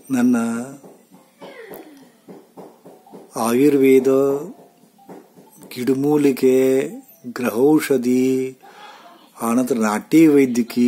ನನ್ನ ಆಯುರ್ವೇದ ಗಿಡಮೂಲಿಕೆ ಗ್ರಹೌಷಧಿ ಆನಂತರ ನಾಟಿ ವೈದ್ಯಕಿ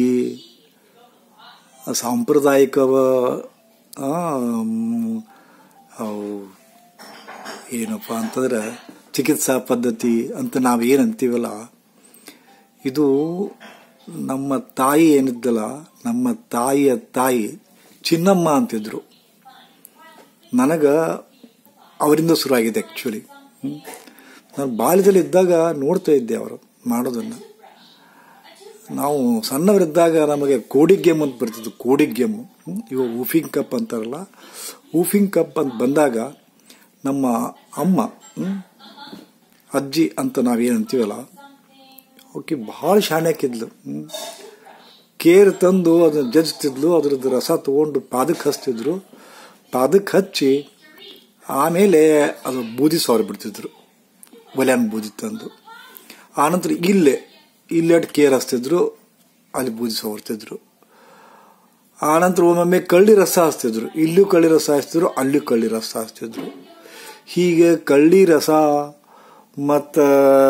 ಸಾಂಪ್ರದಾಯಿಕ ಆ, ಮ್, ಅವು ಏನಪ್ಪ ಅಂತಂದ್ರೆ ಚಿಕಿತ್ಸಾ ಪದ್ಧತಿ ಅಂತ ನಾವು ಏನು ಅಂತೀವಲ್ಲ ಇದು ನಮ್ಮ ತಾಯಿ ಏನಿದ್ದಲ್ಲ ನಮ್ಮ ತಾಯಿಯ ತಾಯಿ ಚಿನ್ನಮ್ಮ ಅಂತಿದ್ರು ನನಗ ಅವರಿಂದ ಶುರುವಾಗಿದೆ ಆ್ಯಕ್ಚುಲಿ ನಾನು ಬಾಲ್ಯದಲ್ಲಿ ಇದ್ದಾಗ ನೋಡ್ತಾ ಇದ್ದೆ ಅವರು ಮಾಡೋದನ್ನು ನಾವು ಸಣ್ಣವರಿದ್ದಾಗ ನಮಗೆ ಕೋಡಿ ಗೇಮ್ ಅಂತ ಬರ್ತಿತ್ತು ಕೋಡಿ ಗೇಮು ಇವಾಗ ಊಫಿಂಗ್ ಕಪ್ ಅಂತಾರಲ್ಲ ಊಫಿಂಗ್ ಕಪ್ ಅಂತ ಬಂದಾಗ ನಮ್ಮ ಅಮ್ಮ ಹ್ಮ್, ಅಜ್ಜಿ ಅಂತ ನಾವೇನು ಅಂತೀವಲ್ಲ ಅವಕ್ಕೆ ಭಾಳ ಶಾಣ್ಯಾಕಿದ್ಲು ಹ್ಮ್. ಕೇರ್ ತಂದು ಅದನ್ನ ಜಜ್ತಿದ್ಲು ಅದ್ರದ್ದು ರಸ ತಗೊಂಡು ಪಾದಕ್ಕೆ ಹಚ್ತಿದ್ರು ಪಾದಕ್ಕೆ ಹಚ್ಚಿ ಆಮೇಲೆ ಅದು ಬೂದಿ ಸವರ್ ಬಿಡ್ತಿದ್ರು ಒಲೆಯನ್ನು ಬೂದಿ ತಂದು ಆನಂತರ ಇಲ್ಲೇ ಇಲ್ಲೆಟ್ ಕೇರ್ ಹಚ್ತಿದ್ರು ಅಲ್ಲಿ ಬೂದಿ ಸವರ್ತಿದ್ರು ಆನಂತರ ಒಮ್ಮೊಮ್ಮೆ ಕಳ್ಳಿ ರಸ ಹಚ್ತಿದ್ರು ಇಲ್ಲೂ ಕಳ್ಳಿ ರಸ ಹಚ್ತಿದ್ರು ಅಲ್ಲೂ ಕಳ್ಳಿ ರಸ ಹಚ್ತಿದ್ರು ಹೀಗೆ ಕಳ್ಳಿ ರಸ ಮತ್ತು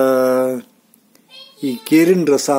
ಈ ಕೇರಿನ ರಸ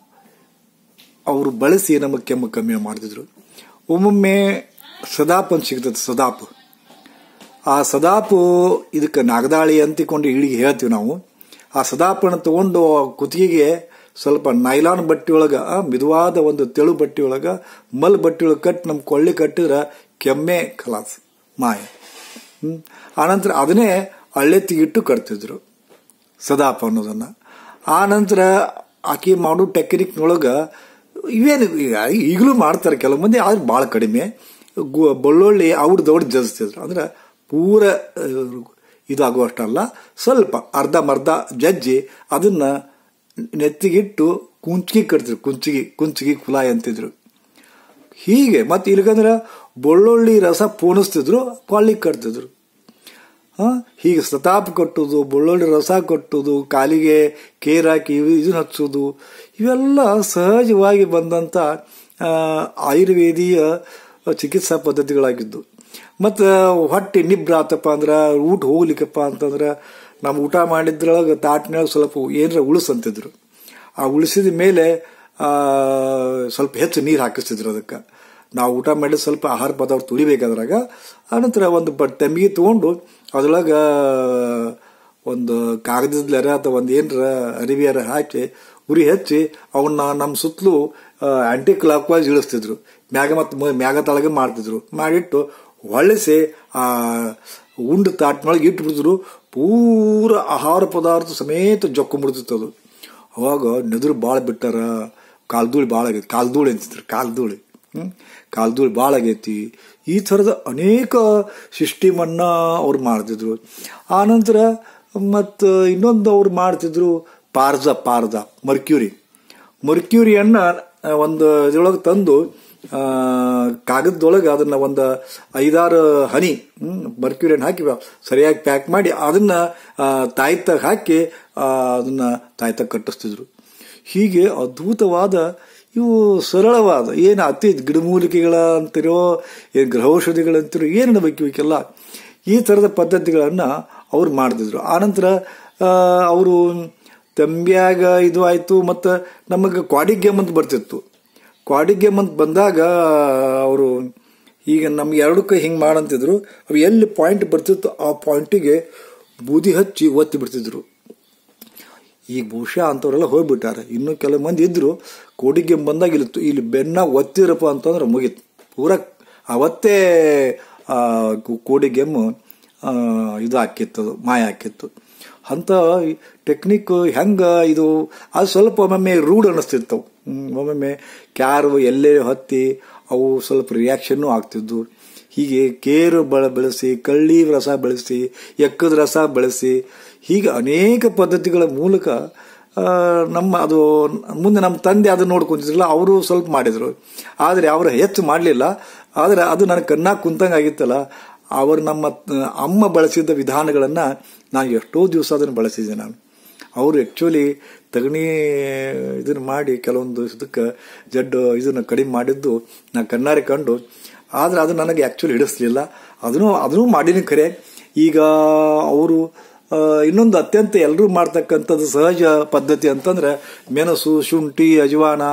ಅವರು ಬಳಸಿ ನಮಗೆ ಕೆಮ್ಮು ಕಮ್ಮಿ ಮಾಡ್ತಿದ್ರು ಒಮ್ಮೊಮ್ಮೆ ಸದಾಪ್ ಅಂತ ಸಿಗ್ತದೆ ಸದಾಪ್ ಆ ಸದಾಪು ಇದಕ್ಕೆ ನಾಗದಾಳಿ ಅಂತಿಕೊಂಡು ಇಳಿಗೆ ಹೇಳ್ತೀವಿ ನಾವು ಆ ಸದಾಪನ ತಗೊಂಡು ಕುತ್ತಿಗೆಗೆ ಸ್ವಲ್ಪ ನೈಲಾನ್ ಬಟ್ಟೆ ಒಳಗ ಆ, ಮಿದುವಾದ ಒಂದು ತೆಳು ಬಟ್ಟೆ ಒಳಗ ಮಲ್ ಬಟ್ಟೆ ಒಳಗೆ ಕಟ್ಟಿ ನಮ್ಮ ಕೊಳ್ಳಿ ಕಟ್ಟಿದ್ರೆ ಕೆಮ್ಮೆ ಖಲಾಸ್ ಮಾಯ ಹ್ಮ್ ಆನಂತರ ಅದನ್ನೇ ಹಳ್ಳೆ ತೆಗಿಟ್ಟು ಕಟ್ತಿದ್ರು ಸದಾಪ ಅನ್ನೋದನ್ನ ಆ ನಂತರ ಆಕೆ ಮಾಡೋ ಟೆಕ್ನಿಕ್ನೊಳಗ ಇವೇನು ಈಗ ಈಗಲೂ ಮಾಡ್ತಾರೆ ಕೆಲವು ಮಂದಿ ಆದ್ರೆ ಭಾಳ ಕಡಿಮೆ ಗು- ಬೆಳ್ಳುಳ್ಳಿ ಅವ್ರು ದೌಡ್ ಜಜ್ತಿದ್ರು ಅಂದ್ರೆ ಪೂರ ಆ, ಇದಾಗುವಷ್ಟಲ್ಲ ಸ್ವಲ್ಪ ಅರ್ಧ ಮರ್ಧ ಜಜ್ಜಿ ಅದನ್ನ ನೆತ್ತಿಗಿಟ್ಟು ಕುಂಚಿಗೆ ಕಟ್ತಿದ್ರು ಕುಂಚಿಗೆ ಕುಂಚಿಗೆ ಕುಲಾಯಿ ಅಂತಿದ್ರು ಹೀಗೆ ಮತ್ತೆ ಇಲ್ಕಂದ್ರೆ ಬೆಳ್ಳುಳ್ಳಿ ರಸ ಪೋಣಿಸ್ತಿದ್ರು ಕೊಳ್ಳಿ ಕಟ್ತಿದ್ರು ಆ, ಹೀಗೆ ಸತಾಪ್ ಕಟ್ಟುದು ಬೆಳ್ಳುಳ್ಳಿ ರಸ ಕಟ್ಟುದು ಕಾಲಿಗೆ ಕೇರ್ ಹಾಕಿ ಇವ್- ಇದನ್ನ ಹಚ್ಚೋದು ಇವೆಲ್ಲ ಸಹಜವಾಗಿ ಬಂದಂತ ಆ, ಆಯುರ್ವೇದೀಯ ಚಿಕಿತ್ಸಾ ಪದ್ಧತಿಗಳಾಗಿದ್ದು ಮತ್ತು ಹೊಟ್ಟೆ ನಿಬ್ರ ಆತಪ್ಪ ಅಂದ್ರೆ ಊಟ ಹೋಗ್ಲಿಕ್ಕಪ್ಪ ಅಂತಂದ್ರೆ ನಮ್ಮ ಊಟ ಮಾಡಿದ್ರೊಳಗೆ ತಾಟ್ನಾಗ ಸ್ವಲ್ಪ ಏನರ ಉಳಿಸ್ ಅಂತಿದ್ರು ಆ ಉಳಿಸಿದ ಮೇಲೆ ಆ, ಸ್ವಲ್ಪ ಹೆಚ್ಚು ನೀರು ಹಾಕಿಸ್ತಿದ್ರು ಅದಕ್ಕೆ ನಾವು ಊಟ ಮಾಡಿ ಸ್ವಲ್ಪ ಆಹಾರ ಪದಾರ್ಥ ತುಳಿಬೇಕಾದ್ರಾಗ ಆನಂತರ ಒಂದು ಬಟ್ ತೆಂಬಿಗೆ ತಗೊಂಡು ಅದ್ರೊಳಗೆ ಒಂದು ಕಾಗದದ ಅಥವಾ ಒಂದು ಏನರ ಅರಿವಿಯರ ಹಾಕಿ ಉರಿ ಹಚ್ಚಿ ಅವನ್ನ ನಮ್ಮ ಸುತ್ತಲೂ ಆಂಟಿ ಕ್ಲಾಕ್ ವೈಸ್ ಇಳಿಸ್ತಿದ್ರು ಮ್ಯಾಗ ಮತ್ತು ಮ್ಯಾಗ ತಳಗೆ ಮಾಡ್ತಿದ್ರು ಮಾಡಿಟ್ಟು ಹೊಳಿಸಿ ಆ ಉಂಡು ತಾಟ್ನೊಳಗೆ ಇಟ್ಬಿಡಿದ್ರು ಪೂರ ಆಹಾರ ಪದಾರ್ಥ ಸಮೇತ ಜೊಕ್ಕೊಂಡ್ಬಿಡ್ತಿತ್ತು ಅದು ಅವಾಗ ನೆದುರು ಭಾಳ ಬಿಟ್ಟಾರ ಕಾಲ್ಧೂಳಿ ಭಾಳ ಆಗೈತಿ ಕಾಲ್ಧೂಳಿ ಅಂತಿದ್ರು ಕಾಲ್ಧೂಳಿ ಹ್ಮ್ ಕಾಲ್ಧೂಳಿ ಭಾಳ ಆಗೈತಿ ಈ ಥರದ ಅನೇಕ ಸಿಸ್ಟಮನ್ನ ಅವ್ರು ಮಾಡ್ತಿದ್ರು ಆನಂತರ ಮತ್ತು ಇನ್ನೊಂದು ಅವ್ರು ಮಾಡ್ತಿದ್ರು ಪಾರ್ಜ ಪಾರ್ಜ ಮರ್ಕ್ಯೂರಿ ಮರ್ಕ್ಯೂರಿಯನ್ನ ಆ, ಒಂದು ಇದ್ರೊಳಗೆ ತಂದು ಆ, ಕಾಗದದೊಳಗೆ ಅದನ್ನ ಒಂದು ಐದಾರು ಹನಿ ಮರ್ಕ್ಯೂರಿಯನ್ ಹಾಕಿ ಸರಿಯಾಗಿ ಪ್ಯಾಕ್ ಮಾಡಿ ಅದನ್ನ ಆ, ತಾಯ್ತಾಗ ಹಾಕಿ ಆ, ಅದನ್ನ ತಾಯ್ತಾಗ ಕಟ್ಟಿಸ್ತಿದ್ರು ಹೀಗೆ ಅದ್ಭುತವಾದ ಇವು ಸರಳವಾದ ಏನು ಅತಿ ಗಿಡಮೂಲಿಕೆಗಳ ಅಂತಿರೋ ಏನು ಗೃಹೌಷಧಿಗಳಂತಿರೋ ಏನು ಬೇಕು ಇವಕ್ಕೆಲ್ಲ ಈ ಥರದ ಪದ್ಧತಿಗಳನ್ನು ಅವ್ರು ಮಾಡ್ತಿದ್ರು ಆನಂತರ ಅವರು ತಂಬ್ಯಾಗ ಇದು ಆಯಿತು ಮತ್ತು ನಮಗೆ ಕ್ವಾಡಿ ಗೇಮ್ ಅಂತ ಬರ್ತಿತ್ತು ಕ್ವಾಡಿ ಗೇಮ್ ಅಂತ ಬಂದಾಗ ಅವರು ಈಗ ನಮ್ಗೆ ಎರಡಕ್ಕೆ ಹಿಂಗೆ ಮಾಡಂತಿದ್ರು ಅವು ಎಲ್ಲಿ ಪಾಯಿಂಟ್ ಬರ್ತಿತ್ತು ಆ ಪಾಯಿಂಟಿಗೆ ಬೂದಿ ಹಚ್ಚಿ ಒತ್ತಿ ಬಿಡ್ತಿದ್ರು ಈಗ ಬಹುಶಃ ಅಂಥವರೆಲ್ಲ ಹೋಗ್ಬಿಟ್ಟಾರೆ ಇನ್ನು ಕೆಲವು ಮಂದಿ ಇದ್ರು ಕೋಡಿಗೆ ಬಂದಾಗ ಇಲ್ಲಿ ತು- ಇಲ್ಲಿ ಬೆನ್ನ ಒತ್ತಿರಪ್ಪ ಅಂತಂದ್ರೆ ಮುಗೀತು ಪೂರ ಅವತ್ತೇ ಆ, ಕೋ- ಕೋಡಿ ಗೆಮ್ಮು ಆ, ಇದು ಹಾಕಿತ್ತು ಮಾಯ ಹಾಕಿತ್ತು ಅಂತ ಟೆಕ್ನಿಕ್ ಹೆಂಗ ಇದು ಅದು ಸ್ವಲ್ಪ ಒಮ್ಮೊಮ್ಮೆ ರೂಢ್ ಅನಿಸ್ತಿರ್ತವು ಹ್ಮ್, ಒಮ್ಮೊಮ್ಮೆ ಕ್ಯಾರು ಎಲ್ಲೇ ಹತ್ತಿ ಅವು ಸ್ವಲ್ಪ ರಿಯಾಕ್ಷನ್ನು ಆಗ್ತಿದ್ವು ಹೀಗೆ ಕೇರು ಬಳ ಬೆಳೆಸಿ ಕಳ್ಳಿ ರಸ ಬೆಳೆಸಿ ಎಕ್ಕದ ರಸ ಬೆಳೆಸಿ ಹೀಗೆ ಅನೇಕ ಪದ್ಧತಿಗಳ ಮೂಲಕ ಆ, ನಮ್ಮ ಅದು ಮುಂದೆ ನಮ್ಮ ತಂದೆ ಅದನ್ನ ನೋಡ್ಕೊಂತಿದ್ರಲ್ಲ ಅವರು ಸ್ವಲ್ಪ ಮಾಡಿದ್ರು ಆದರೆ ಅವರು ಹೆಚ್ಚು ಮಾಡಲಿಲ್ಲ ಆದರೆ ಅದು ನನಗೆ ಕಣ್ಣಾಗ ಕುಂತಂಗೆ ಆಗಿತ್ತಲ್ಲ ಅವರು ನಮ್ಮ ಆ, ಅಮ್ಮ ಬಳಸಿದ ವಿಧಾನಗಳನ್ನು ನಾನು ಎಷ್ಟೋ ದಿವಸ ಅದನ್ನು ಬಳಸಿದ್ದೆ ನಾನು ಅವರು ಆ್ಯಕ್ಚುಲಿ ತಗಣಿ ಇದನ್ನ ಮಾಡಿ ಕೆಲವೊಂದು ಇದಕ್ಕೆ ಜಡ್ಡು ಇದನ್ನ ಕಡಿಮೆ ಮಾಡಿದ್ದು ನಾ ಕಣ್ಣಾರೆ ಕಂಡು ಆದ್ರೆ ಅದು ನನಗೆ ಆಕ್ಚುಲಿ ಹಿಡಿಸ್ಲಿಲ್ಲ ಅದನ್ನು ಅದನ್ನು ಮಾಡಿನ ಖರೆ ಈಗ ಅವರು ಇನ್ನೊಂದು ಅತ್ಯಂತ ಎಲ್ಲರೂ ಮಾಡ್ತಕ್ಕಂಥದ್ದು ಸಹಜ ಪದ್ಧತಿ ಅಂತಂದ್ರೆ ಮೆಣಸು ಶುಂಠಿ ಅಜವಾನ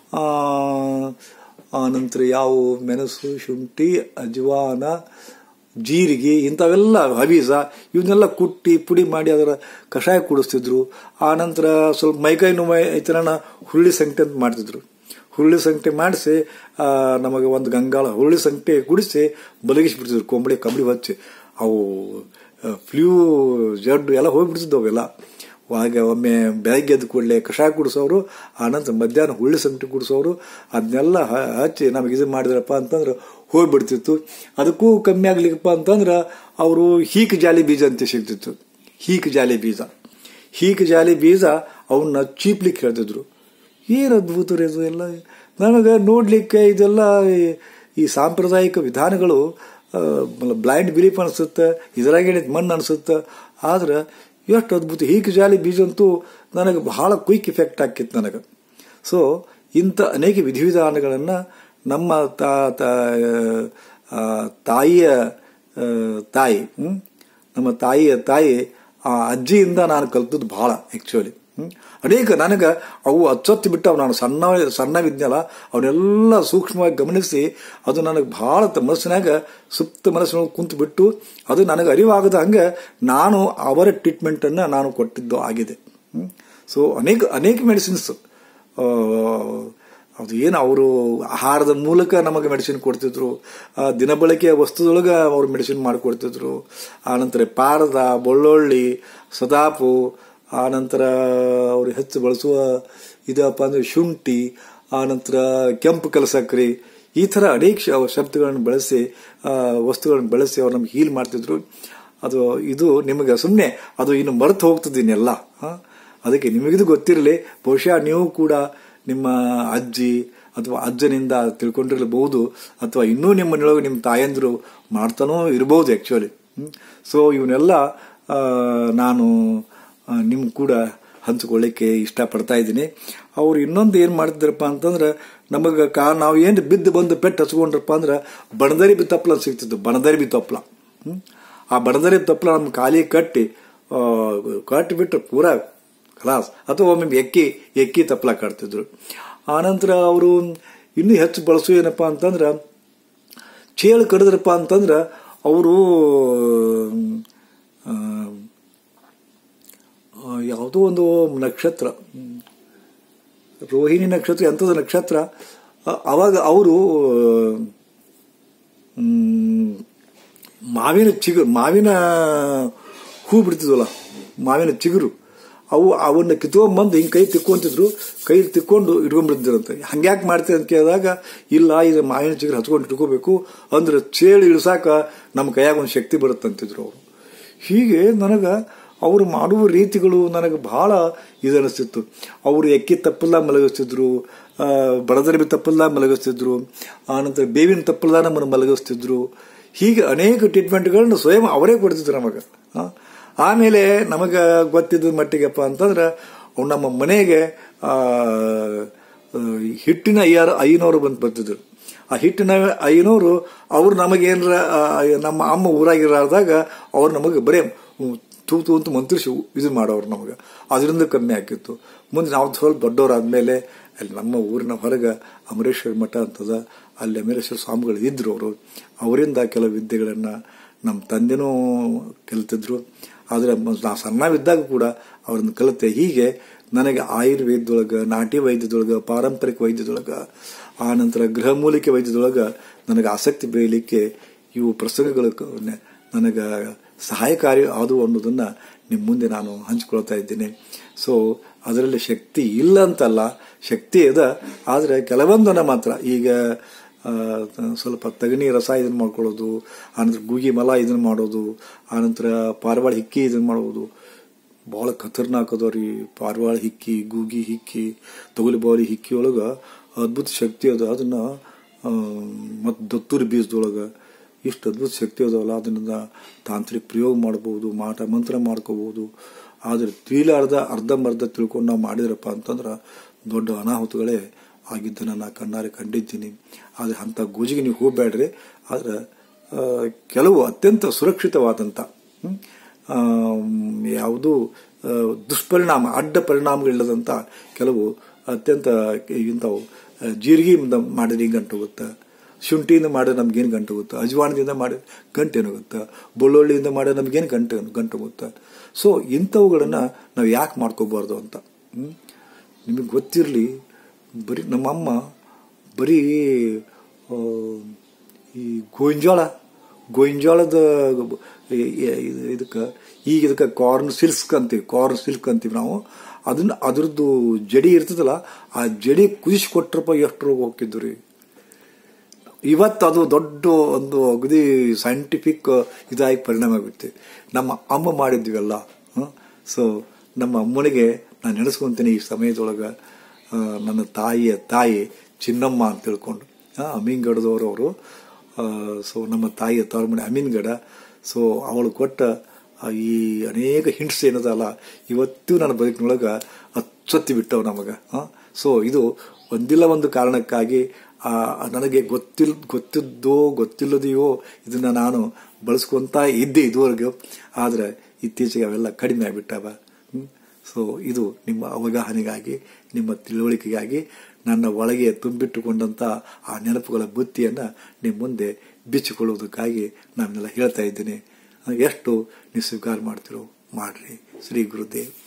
ಆನಂತರ ಯಾವ ಮೆಣಸು ಶುಂಠಿ ಅಜವಾನ ಜೀರಿಗೆ ಇಂಥವೆಲ್ಲ ಹಬೀಸ ಇವನ್ನೆಲ್ಲ ಕುಟ್ಟಿ ಪುಡಿ ಮಾಡಿ ಅದರ ಕಷಾಯ ಕುಡಿಸ್ತಿದ್ರು ಆ ನಂತರ ಸ್ವಲ್ಪ ಮೈಕೈ ನೋವು ಐತನ ಹುರುಳಿ ಸಂಕಟೆ ಅಂತ ಮಾಡ್ತಿದ್ರು ಹುರುಳಿ ಸಂಕಟೆ ಮಾಡಿಸಿ ನಮಗೆ ಒಂದು ಗಂಗಾಳ ಹುರುಳಿ ಸಂಕಟೆ ಕುಡಿಸಿ ಬಲಗಿಸ್ಬಿಡ್ತಿದ್ರು ಕೊಂಬಳಿ ಕಂಬಳಿ ಹಚ್ಚಿ ಅವು ಫ್ಲೂ ಜಡ್ಡು ಎಲ್ಲ ಹೋಗ್ಬಿಡ್ತಿದ್ವು ಅವೆಲ್ಲ ಆಗ ಒಮ್ಮೆ ಬೆಳಗ್ಗೆ ಎದ್ದು ಕೂಡಲೇ ಕಷಾಯ ಕುಡಿಸೋರು ಆನಂತರ ಮಧ್ಯಾಹ್ನ ಹುಳ್ಳಿ ಸಂಕಟಿ ಕುಡಿಸೋರು ಅದನ್ನೆಲ್ಲ ಹಚ್ಚಿ ನಮಗೆ ಇದು ಮಾಡಿದ್ರಪ್ಪ ಅಂತಂದ್ರೆ ಹೋಗ್ಬಿಡ್ತಿತ್ತು ಅದಕ್ಕೂ ಕಮ್ಮಿ ಆಗ್ಲಿಕ್ಕಪ್ಪ ಅಂತಂದ್ರೆ ಅವರು ಹೀಕ್ ಜಾಲಿ ಬೀಜ ಅಂತ ಸಿಗ್ತಿತ್ತು ಹೀಕ್ ಜಾಲಿ ಬೀಜ ಹೀಕ್ ಜಾಲಿ ಬೀಜ ಅವನ್ನ ಚೀಪ್ಲಿಕ್ಕೆ ಹೇಳ್ತಿದ್ರು ಏನು ಅದ್ಭುತ ರೀ ಇದು ಎಲ್ಲ ನನಗೆ ನೋಡ್ಲಿಕ್ಕೆ ಇದೆಲ್ಲ ಈ ಸಾಂಪ್ರದಾಯಿಕ ವಿಧಾನಗಳು ಬ್ಲೈಂಡ್ ಬಿಲೀಫ್ ಅನಿಸುತ್ತೆ ಇದ್ರಾಗೇನೆ ಮಣ್ಣು ಅನಿಸುತ್ತೆ ಆದ್ರೆ ಎಷ್ಟು ಅದ್ಭುತ ಹೀಗೆ ಜಾಲಿ ಬೀಜ ಅಂತೂ ನನಗೆ ಬಹಳ ಕ್ವಿಕ್ ಇಫೆಕ್ಟ್ ಆಕಿತ್ತು ನನಗೆ ಸೊ ಇಂಥ ಅನೇಕ ವಿಧಿವಿಧಾನಗಳನ್ನು ನಮ್ಮ ತಾಯಿಯ ತಾಯಿ ನಮ್ಮ ತಾಯಿಯ ತಾಯಿ ಆ ಅಜ್ಜಿಯಿಂದ ನಾನು ಕಲ್ತದ್ದು ಬಹಳ ಆಕ್ಚುಲಿ ಅನೇಕ ನನಗೆ ಅವು ಅಚ್ಚೊತ್ತಿ ಬಿಟ್ಟವು ನಾನು ಸಣ್ಣ ಸಣ್ಣವಿದ್ನಲ್ಲ ಅವನ್ನೆಲ್ಲ ಸೂಕ್ಷ್ಮವಾಗಿ ಗಮನಿಸಿ ಅದು ನನಗೆ ಬಹಳ ಮನಸ್ಸಿನಾಗ ಸುಪ್ತ ಮನಸ್ಸಿನಾಗ ಕುಂತು ಬಿಟ್ಟು ಅದು ನನಗೆ ಅರಿವಾಗದ ಹಂಗೆ ನಾನು ಅವರ ಟ್ರೀಟ್ಮೆಂಟನ್ನು ನಾನು ಕೊಟ್ಟಿದ್ದು ಆಗಿದೆ ಸೊ ಅನೇಕ ಅನೇಕ ಮೆಡಿಸಿನ್ಸ್ ಅದು ಏನು ಅವರು ಆಹಾರದ ಮೂಲಕ ನಮಗೆ ಮೆಡಿಸಿನ್ ಕೊಡ್ತಿದ್ರು ದಿನಬಳಕೆಯ ವಸ್ತುದೊಳಗೆ ಅವರು ಮೆಡಿಸಿನ್ ಮಾಡಿಕೊಡ್ತಿದ್ರು ಆನಂತರ ಪಾರದ ಬೆಳ್ಳುಳ್ಳಿ ಸದಾಪು ಆನಂತರ ಅವರು ಹೆಚ್ಚು ಬಳಸುವ ಇದಪ್ಪ ಅಂದ್ರೆ ಶುಂಠಿ ಆನಂತರ ಕೆಂಪು ಕಲಸಕ್ರಿ ಈ ಥರ ಅನೇಕ ಶಬ್ದಗಳನ್ನು ಬಳಸಿ ವಸ್ತುಗಳನ್ನು ಬಳಸಿ ಅವ್ರು ನಮ್ಗೆ ಹೀಲ್ ಮಾಡ್ತಿದ್ರು ಅದು ಇದು ನಿಮಗೆ ಸುಮ್ಮನೆ ಅದು ಇನ್ನು ಮರೆತು ಹೋಗ್ತದೀನೆಲ್ಲ ಅದಕ್ಕೆ ನಿಮಗಿದು ಗೊತ್ತಿರಲಿ ಬಹುಶಃ ನೀವು ಕೂಡ ನಿಮ್ಮ ಅಜ್ಜಿ ಅಥವಾ ಅಜ್ಜನಿಂದ ತಿಳ್ಕೊಂಡಿರಬಹುದು ಅಥವಾ ಇನ್ನೂ ನಿಮ್ಮ ಮನೆಯೊಳಗೆ ನಿಮ್ಮ ತಾಯಂದಿರು ಮಾಡ್ತಾನೋ ಇರಬಹುದು ಆಕ್ಚುಲಿ ಸೊ ಇವನ್ನೆಲ್ಲ ನಾನು ನಿಮ್ ಕೂಡ ಹಂಚಿಕೊಳ್ಳಿಕ್ಕೆ ಇಷ್ಟಪಡ್ತಾ ಇದ್ದೀನಿ ಅವ್ರು ಇನ್ನೊಂದು ಏನು ಮಾಡ್ತಿದ್ರಪ್ಪ ಅಂತಂದ್ರೆ ನಮಗೆ ಕಾ ನಾವು ಏನು ಬಿದ್ದು ಬಂದು ಪೆಟ್ಟು ಹಚ್ಕೊಂಡ್ರಪ್ಪ ಅಂದ್ರೆ ಬಣದರಿ ಬಿ ತಪ್ಪಲ ಸಿಗ್ತಿತ್ತು ಬಣದರಿ ಬಿ ತಪ್ಪಲ ಆ ಬಣದರಿ ತಪ್ಪಲ ನಮ್ಮ ಖಾಲಿ ಕಟ್ಟಿ ಕಟ್ಟಿಬಿಟ್ಟು ಪೂರಾ ಖಲಾಸ್ ಅಥವಾ ಒಮ್ಮೆ ಎಕ್ಕಿ ಎಕ್ಕಿ ತಪ್ಪಲ ಕಟ್ತಿದ್ರು ಆನಂತರ ಅವರು ಇನ್ನೂ ಹೆಚ್ಚು ಬಳಸು ಏನಪ್ಪ ಅಂತಂದ್ರೆ ಚೇಳು ಕಡಿದ್ರಪ್ಪ ಅಂತಂದ್ರೆ ಅವರು ಯಾವುದೋ ಒಂದು ನಕ್ಷತ್ರ ರೋಹಿಣಿ ನಕ್ಷತ್ರ ಎಂಥದ್ದು ನಕ್ಷತ್ರ ಅವಾಗ ಅವರು ಮಾವಿನ ಚಿಗುರು ಮಾವಿನ ಹೂ ಬಿಡ್ತಿದ್ವಲ್ಲ ಮಾವಿನ ಚಿಗುರು ಅವು ಅವನ್ನ ಕಿತ್ಕೊಂಡ್ಬಂದು ಹಿಂಗೆ ಕೈ ತಿಕ್ಕೊಂತಿದ್ರು ಕೈ ತಿಕ್ಕೊಂಡು ಇಟ್ಕೊಂಡ್ಬಿಡ್ತಿದ್ರಂತೆ ಹಂಗ್ಯಾಕೆ ಮಾಡ್ತೀವಿ ಅಂತ ಕೇಳಿದಾಗ ಇಲ್ಲ ಇದು ಮಾವಿನ ಚಿಗುರು ಹಚ್ಕೊಂಡು ಇಟ್ಕೋಬೇಕು ಅಂದ್ರೆ ಚೇಳು ಇಳಿಸಾಕ ನಮ್ಮ ಕೈಯಾಗ ಒಂದು ಶಕ್ತಿ ಬರುತ್ತಂತಿದ್ರು ಅವರು ಹೀಗೆ ನನಗೆ ಅವರು ಮಾಡುವ ರೀತಿಗಳು ನನಗೆ ಬಹಳ ಇದನಿಸ್ತಿತ್ತು ಅವರು ಎಕ್ಕಿ ತಪ್ಪಲ್ಲ ಮಲಗಿಸ್ತಿದ್ರು ಬಡದರಿ ತಪ್ಪಲ್ಲ ಮಲಗಿಸ್ತಿದ್ರು ಆನಂತರ ಬೇವಿನ ತಪ್ಪಲ್ಲ ನಮ್ಮನ್ನು ಮಲಗಿಸ್ತಿದ್ರು ಹೀಗೆ ಅನೇಕ ಟ್ರೀಟ್ಮೆಂಟ್ಗಳನ್ನ ಸ್ವಯಂ ಅವರೇ ಕೊಡ್ತಿದ್ರು ನಮಗೆ ಆಮೇಲೆ ನಮಗೆ ಗೊತ್ತಿದ್ದ ಮಟ್ಟಿಗೆಪ್ಪ ಅಂತಂದ್ರೆ ಅವ್ರು ನಮ್ಮ ಮನೆಗೆ ಹಿಟ್ಟಿನ ಐಯಾರು ಐನೂರು ಬಂದು ಬರ್ತಿದ್ರು ಆ ಹಿಟ್ಟಿನ ಐನೂರು ಅವ್ರು ನಮಗೇನರ ನಮ್ಮ ಅಮ್ಮ ಊರಾಗಿರಾದಾಗ ಅವ್ರು ನಮಗೆ ಬರೇ ತೂತು ಅಂತ ಮಂತ್ರಿಸಿ ಇದು ಮಾಡೋರು ನಮಗೆ ಅದರಿಂದ ಕಮ್ಮಿ ಆಗಿತ್ತು ಮುಂದೆ ನಾವು ಸ್ವಲ್ಪ ದೊಡ್ಡವರಾದ್ಮೇಲೆ ಅಲ್ಲಿ ನಮ್ಮ ಊರಿನ ಹೊರಗೆ ಅಮರೇಶ್ವರ ಮಠ ಅಂತದ ಅಲ್ಲಿ ಅಮರೇಶ್ವರ ಸ್ವಾಮಿಗಳು ಇದ್ರು ಅವರು ಅವರಿಂದ ಕೆಲವು ವಿದ್ಯೆಗಳನ್ನು ನಮ್ಮ ತಂದೆನೂ ಕಲಿತಿದ್ರು ಆದರೆ ನಾ ಸಣ್ಣವಿದ್ದಾಗ ಕೂಡ ಅವ್ರನ್ನ ಕಲಿತೆ ಹೀಗೆ ನನಗೆ ಆಯುರ್ವೇದದೊಳಗೆ ನಾಟಿ ವೈದ್ಯದೊಳಗೆ ಪಾರಂಪರಿಕ ವೈದ್ಯದೊಳಗೆ ಆ ನಂತರ ಗೃಹ ಮೂಲಿಕೆ ವೈದ್ಯದೊಳಗೆ ನನಗೆ ಆಸಕ್ತಿ ಬೆಳೀಲಿಕ್ಕೆ ಇವು ಪ್ರಸಂಗಗಳು ನನಗೆ ಸಹಾಯಕಾರಿ ಆದವು ಅನ್ನೋದನ್ನ ನಿಮ್ಮ ಮುಂದೆ ನಾನು ಹಂಚ್ಕೊಳ್ತಾ ಇದ್ದೀನಿ ಸೊ ಅದರಲ್ಲಿ ಶಕ್ತಿ ಇಲ್ಲ ಅಂತಲ್ಲ ಶಕ್ತಿ ಇದೆ ಆದರೆ ಕೆಲವೊಂದನ್ನ ಮಾತ್ರ ಈಗ ಸ್ವಲ್ಪ ತಗಣಿ ರಸ ಇದನ್ನ ಮಾಡ್ಕೊಳ್ಳೋದು ಆನಂತರ ಗೂಗಿ ಮಲ ಇದನ್ನ ಮಾಡೋದು ಆನಂತರ ಪಾರಿವಾಳ ಹಿಕ್ಕಿ ಇದನ್ನ ಮಾಡೋದು ಭಾಳ ಖತರ್ನಾಕ್ ಅದಾವ್ರಿ ಪಾರಿವಾಳ ಹಿಕ್ಕಿ ಗೂಗಿ ಹಿಕ್ಕಿ ತೊಗಲಿ ಬಾರಿ ಹಿಕ್ಕಿ ಒಳಗ ಅದ್ಭುತ ಶಕ್ತಿ ಅದ ಅದನ್ನ ಮತ್ತು ದತ್ತೂರಿ ಬೀಜದೊಳಗೆ ಇಷ್ಟು ಅದ್ಭುತ ಶಕ್ತಿ ಅದಾವಲ್ಲ ಅದರಿಂದ ತಾಂತ್ರಿಕ ಪ್ರಯೋಗ ಮಾಡ್ಬೋದು ಮಾಟ ಮಂತ್ರ ಮಾಡ್ಕೋಬಹುದು ಆದರೆ ತಿಳಿಲಾರ್ದ ಅರ್ಧಂಬರ್ಧ ತಿಳ್ಕೊಂಡು ನಾವು ಮಾಡಿದ್ರಪ್ಪ ಅಂತಂದ್ರೆ ದೊಡ್ಡ ಅನಾಹುತಗಳೇ ಆಗಿದ್ದನ್ನು ನಾ ಕಣ್ಣಾರೆ ಕಂಡಿದ್ದೀನಿ ಆದರೆ ಅಂಥ ಗೋಜಿಗೆ ನೀವು ಹೋಗಬೇಡ್ರಿ ಆದರೆ ಆ, ಕೆಲವು ಅತ್ಯಂತ ಸುರಕ್ಷಿತವಾದಂಥ ಹ್ಮ್, ಆಮ್, ಯಾವುದೂ ಆ, ದುಷ್ಪರಿಣಾಮ ಅಡ್ಡ ಪರಿಣಾಮಗಳಿಲ್ಲದಂಥ ಕೆಲವು ಅತ್ಯಂತ ಇಂಥವು ಆ, ಜೀರಿಗೆಯಿಂದ ಮಾಡಿದ್ರೆ ಹಿಂಗೆ ಗಂಟು ಹೋಗುತ್ತೆ ಶುಂಠಿಯಿಂದ ಮಾಡಿದ್ರೆ ನಮ್ಗೇನು ಗಂಟು ಹೋಗುತ್ತೆ ಅಜ್ವಾನದಿಂದ ಮಾಡಿ ಗಂಟೇನು ಹೋಗುತ್ತೆ ಬೆಳ್ಳುಳ್ಳಿಯಿಂದ ಮಾಡಿದ್ರೆ ನಮ್ಗೇನು ಗಂಟೆ ಗಂಟು ಹೋಗುತ್ತೆ ಸೊ ಇಂಥವುಗಳನ್ನು ನಾವು ಯಾಕೆ ಮಾಡ್ಕೋಬಾರ್ದು ಅಂತ ಹ್ಮ್? ನಿಮಗೆ ಗೊತ್ತಿರಲಿ ಬರೀ ನಮ್ಮಮ್ಮ ಬರೀ ಆ, ಈ ಗೋಂಜಾಳ ಗೋಂಜಾಳದ ಇದಕ್ಕೆ ಈಗ ಇದಕ್ಕೆ ಕಾರ್ನ್ ಸಿಲ್ಕ್ ಅಂತೀವಿ ಕಾರ್ನ್ ಸಿಲ್ಕ್ ಅಂತೀವಿ ನಾವು ಅದನ್ನ ಅದ್ರದ್ದು ಜಡಿ ಇರ್ತದಲ್ಲ ಆ ಜಡಿ ಕುದಿಸಿ ಕೊಟ್ರಪ್ಪ ಎಷ್ಟು ರೋಗ ಹೋಗಿದ್ದು ರೀ ಇವತ್ತು ಅದು ದೊಡ್ಡ ಒಂದು ಅಗದಿ ಸೈಂಟಿಫಿಕ್ ಇದಾಗಿ ಪರಿಣಾಮ ಬೀರುತ್ತೆ ನಮ್ಮ ಅಮ್ಮ ಮಾಡಿದ್ವಿಲ್ಲ ಸೊ ನಮ್ಮ ಅಮ್ಮನಿಗೆ ನಾನು ನೆನೆಸ್ಕೊಂತೀನಿ ಈ ಸಮಯದೊಳಗೆ ಆ, ನನ್ನ ತಾಯಿಯ ತಾಯಿ ಚಿನ್ನಮ್ಮ ಅಂತ ತಿಳ್ಕೊಂಡು ಅಮೀನ್ಗಡದವರು ಅವರು ಸೊ ನಮ್ಮ ತಾಯಿಯ ತವರಮನೆ ಅಮೀನ್ಗಡ ಸೊ ಅವಳು ಕೊಟ್ಟ ಆ, ಈ ಅನೇಕ ಹಿಂಟ್ಸ್ ಏನದಲ್ಲ ಇವತ್ತು ನನ್ನ ಬದುಕಿನೊಳಗೆ ಅಚ್ಚೊತ್ತಿ ಬಿಟ್ಟವು ನಮಗೆ ಸೊ ಇದು ಒಂದಿಲ್ಲ ಒಂದು ಕಾರಣಕ್ಕಾಗಿ ಆ, ನನಗೆ ಗೊತ್ತಿಲ್ ಗೊತ್ತಿದ್ದೋ ಗೊತ್ತಿಲ್ಲದೆಯೋ ಇದನ್ನ ನಾನು ಬಳಸ್ಕೊಂತ ಇದ್ದೆ ಇದುವರೆಗೂ ಆದರೆ ಇತ್ತೀಚೆಗೆ ಅವೆಲ್ಲ ಕಡಿಮೆ ಆಗಿಬಿಟ್ಟವ ಸೊ ಇದು ನಿಮ್ಮ ಅವಗಾಹನೆಗಾಗಿ ನಿಮ್ಮ ತಿಳುವಳಿಕೆಗಾಗಿ ನನ್ನ ಒಳಗೆ ತುಂಬಿಟ್ಟುಕೊಂಡಂತ ಆ ನೆನಪುಗಳ ಬುತ್ತಿಯನ್ನು ನಿಮ್ಮ ಮುಂದೆ ಬಿಚ್ಚಿಕೊಳ್ಳುವುದಕ್ಕಾಗಿ ನಾನೆಲ್ಲ ಹೇಳ್ತಾ ಇದ್ದೀನಿ ಎಷ್ಟು ನೀವು ಸ್ವೀಕಾರ ಮಾಡ್ತಿರೋ ಮಾಡ್ರಿ ಶ್ರೀ ಗುರುದೇವ್